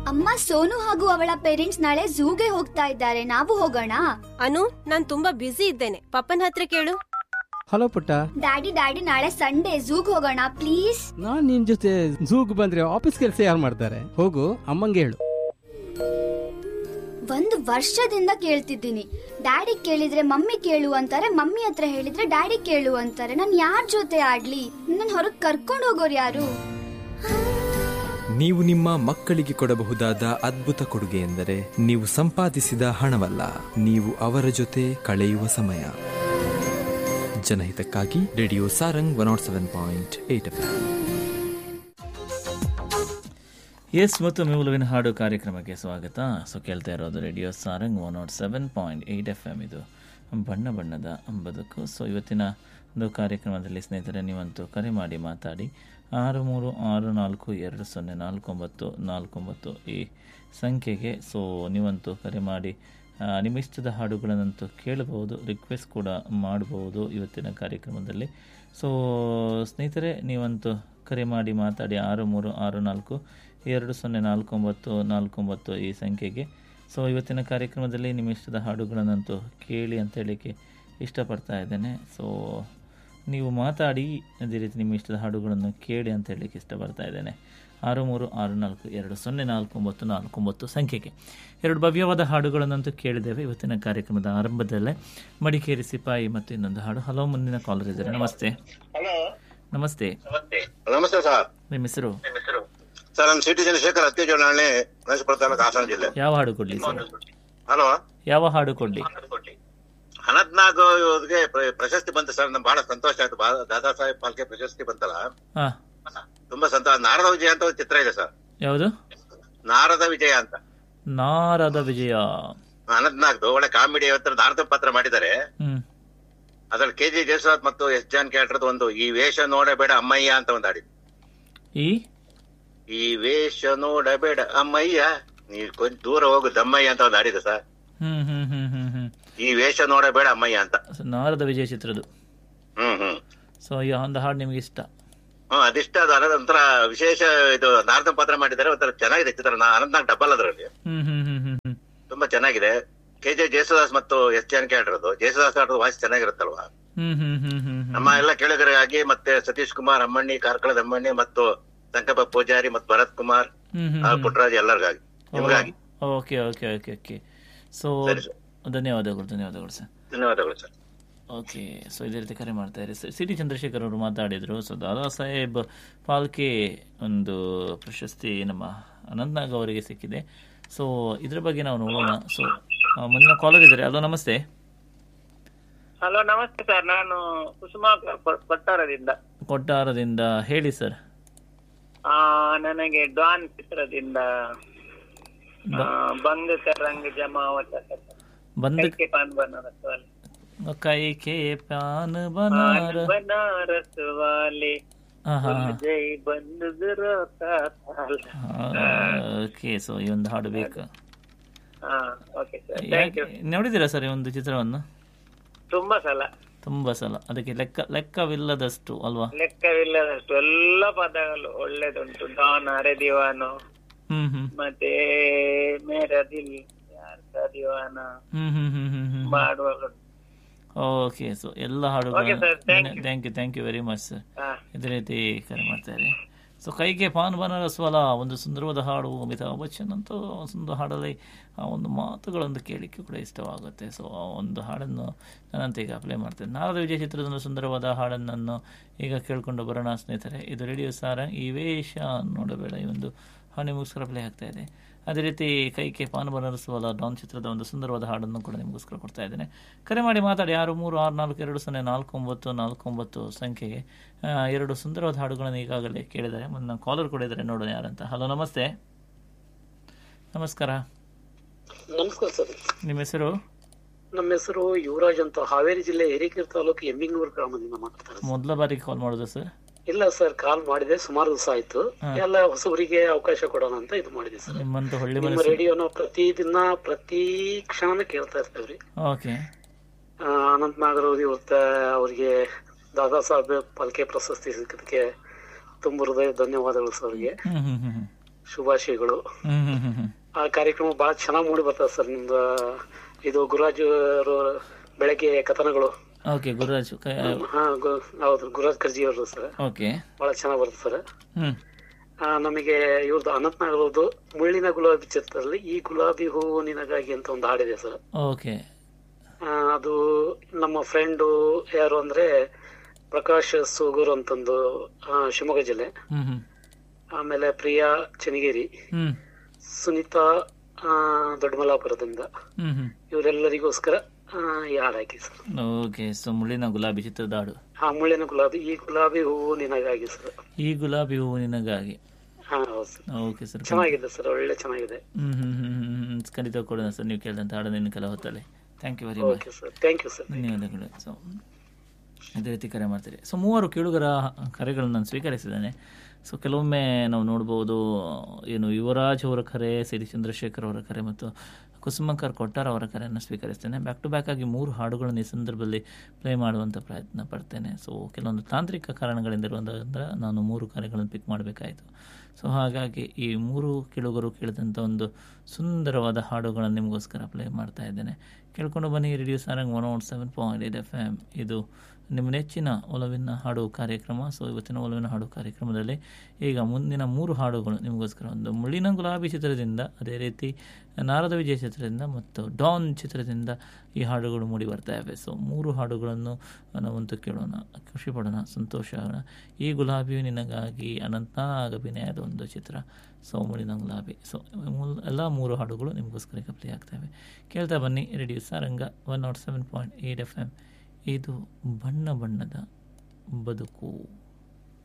ಅಮ್ಮ ಸೋನು ಹಾಗೂ ಅವಳ ಪೇರೆಂಟ್ಸ್ ನಾಳೆ ಝೂಗೆ ಹೋಗ್ತಾ ಇದ್ದಾರೆ ನಾವು ಹೋಗೋಣ ಅನು ನಾನ್ ತುಂಬಾ ಬ್ಯುಸಿ ಇದ್ದೇನೆ ಪಪ್ಪನ ಹತ್ರ ಕೇಳು ಹಲೋ ಪುಟ್ಟ ಡ್ಯಾಡಿ ಡ್ಯಾಡಿ ನಾಳೆ ಸಂಡೇ ಝೂಗ್ ಹೋಗೋಣ ಪ್ಲೀಸ್ ನಾನ್ ನಿನ್ ಜೊತೆ ಝೂಗ್ ಬಂದ್ರೆ ಆಫೀಸ್ ಕೆಲಸ ಯಾರು ಮಾಡ್ತಾರೆ ಹೋಗು ಅಮ್ಮಂಗೆ ಹೇಳು ಒಂದು ವರ್ಷದಿಂದ ಕೇಳ್ತಿದ್ದೀನಿ ಡ್ಯಾಡಿ ಕೇಳಿದ್ರೆ ಮಮ್ಮಿ ಕೇಳು ಅಂತಾರೆ ಮಮ್ಮಿ ಹತ್ರ ಹೇಳಿದ್ರೆ ಡ್ಯಾಡಿ ಕೇಳು ಅಂತಾರೆ ನಾನ್ ಯಾರ್ ಜೊತೆ ಆಡ್ಲಿ ನನ್ ಹೊರಗ್ ಕರ್ಕೊಂಡ್ ಹೋಗೋರು ಯಾರು ನೀವು ನಿಮ್ಮ ಮಕ್ಕಳಿಗೆ ಕೊಡಬಹುದಾದ ಅದ್ಭುತ ಕೊಡುಗೆ ಎಂದರೆ ನೀವು ಸಂಪಾದಿಸಿದ ಹಣವಲ್ಲ ನೀವು ಅವರ ಜೊತೆ ಕಳೆಯುವ ಸಮಯ ಜನಹಿತಕ್ಕಾಗಿ radio Sarang one naught seven point eight F S ಮತ್ತು ಮೂಲವಿನ ಹಾಡು ಕಾರ್ಯಕ್ರಮಕ್ಕೆ ಸ್ವಾಗತ ಸೊ ಕೇಳ್ತಾ ಇರೋದು radio Sarang one naught seven point eight F M ಇದು ಬಣ್ಣ ಬಣ್ಣದ ಬದುಕು ಸೊ ಇವತ್ತಿನ ಒಂದು ಕಾರ್ಯಕ್ರಮದಲ್ಲಿ ಸ್ನೇಹಿತರೆ ನೀವಂತೂ ಕರೆ ಮಾಡಿ ಮಾತಾಡಿ ಆರು ಮೂರು ಆರು ನಾಲ್ಕು ಎರಡು ಸೊನ್ನೆ ನಾಲ್ಕು ಒಂಬತ್ತು ನಾಲ್ಕು ಒಂಬತ್ತು ಈ ಸಂಖ್ಯೆಗೆ ಸೊ ನೀವಂತೂ ಕರೆ ಮಾಡಿ ಆ, ನಿಮ್ಮ ಇಷ್ಟದ ಹಾಡುಗಳನ್ನಂತೂ ಕೇಳಬಹುದು ರಿಕ್ವೆಸ್ಟ್ ಕೂಡ ಮಾಡಬಹುದು ಇವತ್ತಿನ ಕಾರ್ಯಕ್ರಮದಲ್ಲಿ ಸೊ ಸ್ನೇಹಿತರೆ ನೀವಂತೂ ಕರೆ ಮಾಡಿ ಮಾತಾಡಿ ಆರು ಮೂರು ಆರು ನಾಲ್ಕು ಎರಡು ಸೊನ್ನೆ ನಾಲ್ಕು ಒಂಬತ್ತು ನಾಲ್ಕು ಒಂಬತ್ತು ಈ ಸಂಖ್ಯೆಗೆ ಸೊ ಇವತ್ತಿನ ಕಾರ್ಯಕ್ರಮದಲ್ಲಿ ನಿಮ್ಮ ಇಷ್ಟದ ಹಾಡುಗಳನ್ನಂತೂ ಕೇಳಿ ಅಂತ ಹೇಳಲಿಕ್ಕೆ ಇಷ್ಟಪಡ್ತಾ ಇದ್ದೇನೆ ಸೊ ನೀವು ಮಾತಾಡಿ ಅದೇ ರೀತಿ ನಿಮ್ಮ ಇಷ್ಟದ ಹಾಡುಗಳನ್ನು ಕೇಳಿ ಅಂತ ಹೇಳಲಿಕ್ಕೆ ಇಷ್ಟಪಡ್ತಾ ಇದ್ದೇನೆ ಆರು ಮೂರು ಆರು ನಾಲ್ಕು ಎರಡು ಸೊನ್ನೆ ನಾಲ್ಕು ಒಂಬತ್ತು ನಾಲ್ಕು ಒಂಬತ್ತು ಸಂಖ್ಯೆಗೆ ಎರಡು ಭವ್ಯವಾದ ಹಾಡುಗಳನ್ನಂತೂ ಕೇಳಿದ್ದೇವೆ ಇವತ್ತಿನ ಕಾರ್ಯಕ್ರಮದ ಆರಂಭದಲ್ಲೇ ಮಡಿಕೇರಿ ಸಿಪಾಯಿ ಮತ್ತು ಇನ್ನೊಂದು ಹಾಡು ಹಲೋ ಮುಂದಿನ ಕಾಲರ್ ಇದ್ದಾರೆ ನಮಸ್ತೆ ನಮಸ್ತೆ ನಮಸ್ತೆ ಸರ್ ನಿಮ್ಮ ಹೆಸರು ಸರ್ ನಾನು ಸಿಟಿ ಚಂದ್ರಶೇಖರ್ ಅತ್ಯ ಚುನಾವಣೆ ಗಣೇಶಪುರ ತಾಲೂಕು ಹಾಸನ ಜಿಲ್ಲೆ ಯಾವ ಹಾಡು ಕೊಡ್ಲಿ ಸರ್ ಹಲೋ ಯಾವ ಹಾಡು ಕೊಡ್ಲಿ ಅನಂತ್ನಾಗ್ ಅವ್ರಿಗೆ ಪ್ರ- ಪ್ರಶಸ್ತಿ ಬಂತು ಸರ್ ನಮ್ಗೆ ಬಹಳ ಸಂತೋಷ ಆಯ್ತು ಬಾ- ದಾದಾ ಸಾಹೇಬ್ ಫಾಲ್ಕೆ ಪ್ರಶಸ್ತಿ ಬಂತಲ್ಲ ಹಾ ತುಂಬಾ ಸಂತೋಷ ನಾರದ ವಿಜಯ ಅಂತ ಒಂದು ಚಿತ್ರ ಇದೆ ಸರ್ ಯಾವುದು ನಾರದ ವಿಜಯ ಅಂತ ನಾರದ ವಿಜಯ ಅನಂತ್ನಾಗ್ದು ಒಳ್ಳೆ ಕಾಮಿಡಿ ಅವತ್ತರ ನಾರದ ಪಾತ್ರ ಮಾಡಿದ್ದಾರೆ ಹ್ಮ್ ಅದ್ರಲ್ಲಿ ಕೆ ಜಿ ಜಯಸ್ವಾದ್ ಮತ್ತು ಎಸ್ ಜಾನ್ ಕ್ಯಾಟ್ರದ್ ಒಂದು ಈ ವೇಷ ನೋಡಬೇಡ ಅಮ್ಮಯ್ಯ ಅಂತ ಒಂದು ಹಾಡಿದ್ದು ಈ ಈ ವೇಷ ನೋಡಬೇಡ ಅಮ್ಮಯ್ಯ ನೀ ಕೊಂಚ ದೂರ ಹೋಗು ದಮ್ಮಯ್ಯ ಅಂತ ಒಂದು ಹಾಡಿದೆ ಸರ್ ಹ್ಮ್ ಹ್ಮ್ ಹ್ಮ್ ಹ್ಮ್ ಹ್ಮ್ ಈ ವೇಷ ನೋಡಬೇಡ ಅಮ್ಮಯ್ಯ ಅಂತ ಸೊ, ನಾರದ ವಿಜಯ ಚಿತ್ರದ್ದು ಹ್ಮ್ ಹ್ಮ್ ಸೊ ಈ ಒಂದು ಹಾಡು ನಿಮಗೆ ಇಷ್ಟ ಹ್ಮ್ ಅದಿಷ್ಟ ಅದು ಅನಂತ ಒಂಥರ ವಿಶೇಷ ಇದು ನಾರದ ಪಾತ್ರ ಮಾಡಿದ್ದಾರೆ ಒಂಥರ ಚೆನ್ನಾಗಿದೆ ಚಿತ್ರ ಅನಂತನಾಗ್ ಡಬ್ಬಲ್ ಅದರಲ್ಲಿ ಹ್ಮ್ ಹ್ಮ್ ಹ್ಮ್ ಹ್ಮ್ ಹ್ಮ್ ತುಂಬಾ ಚೆನ್ನಾಗಿದೆ ಕೆ ಜೆ ಜಯಸುದಾಸ್ ಮತ್ತು ಎಸ್ ಜಾನಕಿ ಆಡಿರೋದು ಜಯಸುದಾಸ್ ಆಡೋದು ವಾಯ್ಸ್ ಚೆನ್ನಾಗಿರುತ್ತಲ್ವಾ ಹ್ಮ್ ಹ್ಮ್ ಹ್ಮ್ ಹ್ಮ್ ಹ್ಮ್ ನಮ್ಮ ಎಲ್ಲ ಕೇಳುಗರಿಗಾಗಿ ಮತ್ತೆ ಸತೀಶ್ ಕುಮಾರ್ ಅಮ್ಮಣ್ಣಿ ಕಾರ್ಕಳದ ಅಮ್ಮಣ್ಣಿ ಮತ್ತು ಸಂಕಪ್ಪ ಪೂಜಾರಿ ಮತ್ತು ಭರತ್ ಕುಮಾರ್ ಹ್ಮ್ ಹ್ಮ್ ಆ, ಪುಟ್ಟರಾಜ್ ಎಲ್ಲರಿಗಾಗಿ ನಿಮ್ಗಾಗಿ okay okay okay okay so ಸರಿ ಸರ್ ಧನ್ಯವಾದಗಳು ಧನ್ಯವಾದಗಳು ಸರ್ ಧನ್ಯವಾದಗಳು ಸರ್ ಓಕೆ ಸೊ ಇದೇ ರೀತಿ ಕರೆ ಮಾಡ್ತಾ ಇರಿ ಸಿ ಟಿ ಚಂದ್ರಶೇಖರ್ ಅವರು ಮಾತಾಡಿದರು ಸೊ ದಾದಾ ಸಾಹೇಬ್ ಫಾಲ್ಕೆ ಒಂದು ಪ್ರಶಸ್ತಿ ನಮ್ಮ ಅನಂತ್ನಾಗ್ ಅವರಿಗೆ ಸಿಕ್ಕಿದೆ ಸೊ ಇದ್ರ ಬಗ್ಗೆ ನಾವು ನೋಡೋಣ ಸೊ ಮುಂದಿನ ಕಾಲರ್ ಇದ್ದಾರೆ ಅಲೋ ನಮಸ್ತೆ ಹಲೋ ನಮಸ್ತೆ ಸರ್ ನಾನು ಕುಸುಮಾ ಕೊ- ಕೊಟ್ಟಾರದಿಂದ ಕೊಟ್ಟಾರದಿಂದ ಹೇಳಿ ಸರ್ ಆ ನನಗೆ ಡಾನ್ ಚಿತ್ರದಿಂದ ಆ, ಬಂದ್ ಕರಂಗ್ ಜಮಾವತ ಬಂದ ಕೈಕೆ ಪಾನ್ ಬನಾರಸ್ ವಾಲೆ ಕೈ ಕೆ ಪ್ಯಾನ್ ಬನಾರ ಬನಾರಸ್ ವಾಲೆ ಹಾ ಹಾ ಜೈ ಬಂದ್ ರೋತಾ ತಾಲ್. ಓಕೆ ಸೊ ಈ ಒಂದು ಹಾಡು ಬೇಕು ಹಾ ಓಕೆ ಸರ್ ಥ್ಯಾಂಕ್ ಯು ನೋಡಿದ್ದೀರಾ ಸರ್ ಈ ಒಂದು ಚಿತ್ರವನ್ನು ತುಂಬಾ ಸಲ ತುಂಬಾ ಸಲ ಅದಕ್ಕೆ ಲೆಕ್ಕ ಲೆಕ್ಕವಿಲ್ಲದಷ್ಟು ಅಲ್ವಾ ಲೆಕ್ಕವಿಲ್ಲದಷ್ಟು ಎಲ್ಲ ಪದಗಳು ಒಳ್ಳೇದುಂಟು ಡಾನ್ ಅರೆ ದಿವಾನು ಹ್ಮ್ ಹ್ಮ್ ಮತ್ತೆ ಮೇರಾ ದಿಲ್ ಯಾರ್ ಕಾ ದಿವಾನ ಹ್ಮ್ ಹ್ಮ್ ಹ್ಮ್ ಹ್ಮ್ ಹ್ಮ್ ಮಾಡುವಳು ಓಕೆ ಸೊ ಎಲ್ಲ Okay, sir. Thank you. Thank you thank you very much sir ಹಾ ಇದೇ ರೀತಿ ಕರೆ ಮಾಡ್ತಾರೆ ಸೊ ಕೈಗೆ ಪಾನ್ ಬನರಸ್ವಲ ಒಂದು ಸುಂದರವಾದ ಹಾಡು ಅಮಿತಾಬ್ ಬಚ್ಚನ್ ಅಂತೂ ಒಂದು ಹಾಡಲ್ಲಿ ಆ ಒಂದು ಮಾತುಗಳನ್ನು ಕೇಳಲಿಕ್ಕೆ ಕೂಡ ಇಷ್ಟವಾಗುತ್ತೆ ಸೊ ಆ ಒಂದು ಹಾಡನ್ನು ನಾನಂತ ಈಗ ಅಪ್ಲೈ ಮಾಡ್ತೇನೆ ನಾರದ ವಿಜಯ ಚಿತ್ರದ ಒಂದು ಸುಂದರವಾದ ಹಾಡನ್ನು ಈಗ ಕೇಳ್ಕೊಂಡು ಬರೋಣ ಸ್ನೇಹಿತರೆ ಇದು ರೇಡಿಯೋ ಸಾರ ಈ ವೇಷ ನೋಡಬೇಡ ಈ ಒಂದು ಹಾಡು ನಿಮಗೋಸ್ಕರ ಪ್ಲೇ ಆಗ್ತಾ ಇದೆ ಅದೇ ರೀತಿ ಕೈಕೆ ಪಾನ್ ಬನರಸುವಲ್ಲ ಡಾನ್ ಚಿತ್ರದ ಒಂದು ಸುಂದರವಾದ ಹಾಡನ್ನು ಕೂಡ ನಿಮಗೋಸ್ಕರ ಕೊಡ್ತಾ ಇದ್ದೇನೆ ಕರೆ ಮಾಡಿ ಮಾತಾಡಿ ಆರು ಮೂರು ಆರು ನಾಲ್ಕು ಎರಡು ಸೊನ್ನೆ ನಾಲ್ಕು ಒಂಬತ್ತು ನಾಲ್ಕು ಒಂಬತ್ತು ಸಂಖ್ಯೆಗೆ ಆ, ಎರಡು ಸುಂದರವಾದ ಹಾಡುಗಳನ್ನು ಈಗಾಗಲೇ ಕೇಳಿದ್ದಾರೆ ಮುಂದೆ ಕಾಲರ್ ಕೂಡ ಇದ್ದಾರೆ ನೋಡೋಣ ಯಾರಂತ ಹಲೋ ನಮಸ್ತೆ ನಮಸ್ಕಾರ ನಮಸ್ಕಾರ ಸರ್ ನಿಮ್ಮ ಹೆಸರು ನಮ್ಮ ಹೆಸರು ಯುವರಾಜ್ ಅಂತ ಹಾವೇರಿ ಜಿಲ್ಲೆ ಹಿರೇಕೆರೆ ತಾಲೂಕು ಎಮ್ಮಿಂಗೂರು ಗ್ರಾಮದಿಂದ ಮಾತಾಡ್ತಾರೆ ಮೊದಲ ಬಾರಿಗೆ ಕಾಲ್ ಮಾಡೋದು ಸರ್ ಇಲ್ಲ ಸರ್ ಕಾಲ್ ಮಾಡಿದೆ ಸುಮಾರು ದಿವಸ ಆಯ್ತು ಹಾ. ಎಲ್ಲ ಹೊಸಬರಿಗೆ ಅವಕಾಶ ಕೊಡೋಣ ಅಂತ ಇದು ಮಾಡಿದೆ ಸರ್ ನಿಮ್ಮಂತ ಹೊಳ್ಳಿ ನಿಮ್ಮ ಮನಸ್ಸು ರೇಡಿಯೋನ ಪ್ರತಿ ದಿನ ಪ್ರತಿ ಕ್ಷಣನ ಕೇಳ್ತಾ ಇರ್ತೇವ್ರಿ ಓಕೆ ಆ, ಅನಂತ್ ನಾಗರವ್ರಿ ಇವತ್ತ ಅವರಿಗೆ ದಾದಾ ಸಾಹೇಬ್ ಫಾಲ್ಕೆ ಪ್ರಶಸ್ತಿ ಸಿಕ್ಕಿದಕ್ಕೆ ತುಂಬ ಹೃದಯ ಧನ್ಯವಾದಗಳು ಸರ್ ಅವ್ರಿಗೆ ಹ್ಮ್ ಹ್ಮ್ ಹ್ಮ್ ಹ್ಮ್ ಶುಭಾಶಯಗಳು ಹ್ಮ್ ಹ್ಮ್ ಹ್ಮ್ ಹ್ಮ್ ಆ ಕಾರ್ಯಕ್ರಮ ಬಹಳ ಚೆನ್ನಾಗಿ ಮೂಡಿ ಬರ್ತದೆ ಸರ್ ನಿಮ್ದು ಇದು ಗುರುರಾಜ್ ಅವರು ಬೆಳಗ್ಗೆ ಕಥನಗಳು ಓಕೆ ಗುರುರಾಜ್ ಕ- ಹಾ ಗು- ಹೌದು ಗುರುರಾಜ್ ಕರ್ಜಿ ಅವರು ಸರ್ ಓಕೆ ಬಹಳ ಚೆನ್ನಾಗಿ ಬರ್ತದೆ ಸರ್ ಹ್ಮ್ ಆ, ನಮಗೆ ಇವ್ರದ್ದು ಅನಂತನಾಗರದು ಮುಳ್ಳಿನ ಗುಲಾಬಿ ಚಿತ್ರದಲ್ಲಿ ಈ ಗುಲಾಬಿ ಹೂವು ನಿನಗಾಗಿ ಅಂತ ಒಂದು ಹಾಡಿದೆ ಸರ್ ಓಕೆ ಆ, ಅದು ನಮ್ಮ ಫ್ರೆಂಡು ಯಾರು ಅಂದ್ರೆ ಪ್ರಕಾಶ್ ಸೂಗೂರ್ ಅಂತಂದು ಆ, ಶಿವಮೊಗ್ಗ ಜಿಲ್ಲೆ ಹ್ಮ್ ಹ್ಮ್ ಆಮೇಲೆ ಪ್ರಿಯಾ ಚನಿಗೇರಿ ಹ್ಮ್ ಸುನೀತಾ ಆ, ದೊಡ್ಡಮಲ್ಲಾಪುರದಿಂದ ಹ್ಮ್ ಹ್ಮ್ ಇವರೆಲ್ಲರಿಗೋಸ್ಕರ ಆ, ಈ ಹಾಡು ಹಾಕಿ ಸರ್ ಓಕೆ ಸೊ ಮುಳ್ಳಿನ ಗುಲಾಬಿ ಚಿತ್ರದ ಹಾಡು ಆ ಮುಳ್ಳಿನ ಗುಲಾಬಿ ಈ ಗುಲಾಬಿ ಹೂವು ನಿನಗಾಗಿ ಸರ್ ಈ ಗುಲಾಬಿ ಹೂವು ನಿನಗಾಗಿ ಹಾ ಹೌದು ಸರ್ ಓಕೆ ಸರ್ ಚೆನ್ನಾಗಿದೆ ಸರ್ ಒಳ್ಳೆ ಚೆನ್ನಾಗಿದೆ ಹ್ಮ್ ಹ್ಮ್ ಹ್ಮ್ ಹ್ಮ್ ಹ್ಮ್ ಖಂಡಿತ ಕೊಡೋಣ ಸರ್ ನೀವು ಕೇಳಿದಂತ ಹಾಡನ್ನು ಕೆಲ ಹೊತ್ತಲ್ಲಿ thank you very much okay sir thank you sir ಧನ್ಯವಾದಗಳು ಸೊ ಅದೇ ರೀತಿ ಕರೆ ಮಾಡ್ತೀರಿ ಸೊ ಮೂವರು ಕೇಳುಗರ ಕರೆಗಳನ್ನು ನಾನು ಸ್ವೀಕರಿಸಿದ್ದೇನೆ ಸೊ ಕೆಲವೊಮ್ಮೆ ನಾವು ನೋಡ್ಬೋದು ಏನು ಯುವರಾಜ್ ಅವರ ಕರೆ ಸಿರಿ ಚಂದ್ರಶೇಖರ್ ಅವರ ಕರೆ ಮತ್ತು ಕುಸುಮಕರ್ ಕೊಟ್ಟಾರ್ ಅವರ ಕರೆಯನ್ನು ಸ್ವೀಕರಿಸ್ತೇನೆ ಬ್ಯಾಕ್ ಟು ಬ್ಯಾಕ್ ಆಗಿ ಮೂರು ಹಾಡುಗಳನ್ನು ಈ ಸಂದರ್ಭದಲ್ಲಿ ಪ್ಲೇ ಮಾಡುವಂಥ ಪ್ರಯತ್ನ ಪಡ್ತೇನೆ ಸೊ ಕೆಲವೊಂದು ತಾಂತ್ರಿಕ ಕಾರಣಗಳಿಂದ ಇರುವುದರಿಂದ ನಾನು ಮೂರು ಕರೆಗಳನ್ನು ಪಿಕ್ ಮಾಡಬೇಕಾಯಿತು ಸೊ ಹಾಗಾಗಿ ಈ ಮೂರು ಕೇಳುಗರು ಕೇಳಿದಂಥ ಒಂದು ಸುಂದರವಾದ ಹಾಡುಗಳನ್ನು ನಿಮಗೋಸ್ಕರ ಪ್ಲೇ ಮಾಡ್ತಾ ಇದ್ದೇನೆ ಕೇಳ್ಕೊಂಡು ಬನ್ನಿ radio Sarang one one seven point eight F M ಇದು ನಿಮ್ಮ ನೆಚ್ಚಿನ ಒಲವಿನ ಹಾಡು ಕಾರ್ಯಕ್ರಮ ಸೊ ಇವತ್ತಿನ ಒಲವಿನ ಹಾಡು ಕಾರ್ಯಕ್ರಮದಲ್ಲಿ ಈಗ ಮುಂದಿನ ಮೂರು ಹಾಡುಗಳು ನಿಮಗೋಸ್ಕರ ಒಂದು ಮುಳ್ಳಿನ ಗುಲಾಬಿ ಚಿತ್ರದಿಂದ ಅದೇ ರೀತಿ ನಾರದ ವಿಜಯ ಚಿತ್ರದಿಂದ ಮತ್ತು ಡಾನ್ ಚಿತ್ರದಿಂದ ಈ ಹಾಡುಗಳು ಮೂಡಿ ಬರ್ತಾ ಇವೆ ಸೊ ಮೂರು ಹಾಡುಗಳನ್ನು ನಾವಂತೂ ಕೇಳೋಣ ಖುಷಿ ಪಡೋಣ ಸಂತೋಷ ಆಗೋಣ ಈ ಗುಲಾಬಿಯು ನಿನಗಾಗಿ ಅನಂತನಾಗ್ ಅಭಿನಯದ ಒಂದು ಚಿತ್ರ ಸೊ ಮುಳಿನ ಗುಲಾಬಿ ಸೊ ಎಲ್ಲ ಮೂರು ಹಾಡುಗಳು ನಿಮಗೋಸ್ಕರ ಈಗ ಪ್ಲೇ ಆಗ್ತವೆ ಕೇಳ್ತಾ ಬನ್ನಿ radio Saranga one naught seven point eight F M ಇದು ಬಣ್ಣ ಬಣ್ಣದ ಬದುಕು